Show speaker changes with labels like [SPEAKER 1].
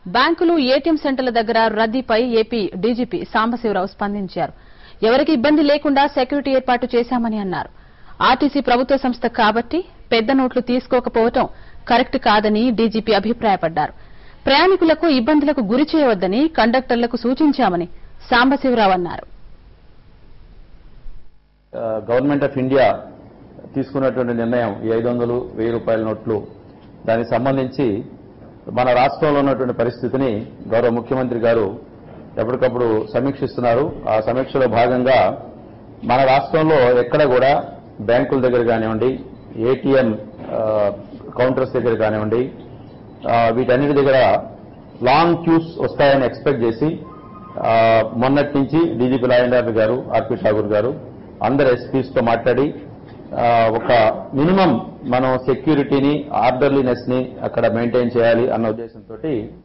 [SPEAKER 1] బ్యాంకులు ఏటీఎం సెంటర్ల దగ్గర రద్దీపై ఏపీ డీజీపీ సాంబశివరావు స్పందించారు ఎవరికి ఇబ్బంది లేకుండా సెక్యూరిటీ ఏర్పాటు చేశామని అన్నారు ఆర్టీసీ ప్రభుత్వ సంస్థ కాబట్టి పెద్ద నోట్లు తీసుకోకపోవటం కరెక్ట్ కాదని డీజీపీ అభిప్రాయపడ్డారు ప్రయాణికులకు ఇబ్బందులకు గురి చేయవద్దని కండక్టర్లకు సూచించామని సాంబశివరావు అన్నారు
[SPEAKER 2] గవర్నమెంట్ ఆఫ్ ఇండియా తీసుకున్నటువంటి నిర్ణయం ఈ ఐదు వందలు వెయ్యి రూపాయల నోట్లు దానికి సంబంధించి మన రాష్ట్రంలో ఉన్నటువంటి పరిస్థితిని గౌరవ ముఖ్యమంత్రి గారు ఎప్పటికప్పుడు సమీక్షిస్తున్నారు ఆ సమీక్షలో భాగంగా మన రాష్ట్రంలో ఎక్కడ కూడా బ్యాంకుల దగ్గర కానివ్వండి ఏటీఎం కౌంటర్స్ దగ్గర కానివ్వండి ఆ, వీటన్నిటి దగ్గర లాంగ్ క్యూస్ వస్తాయని ఎక్స్పెక్ట్ చేసి ఆ, మొన్నటి నుంచి డీజీపీ లాయన్ గారు ఆర్పి ఠాగూర్ గారు అందరు ఎస్పీస్ తో మాట్లాడి ఆ, ఒక మినిమం మనం సెక్యూరిటీని ఆర్డర్లీనెస్ ని అక్కడ మెయింటైన్ చేయాలి అన్న ఉద్దేశంతో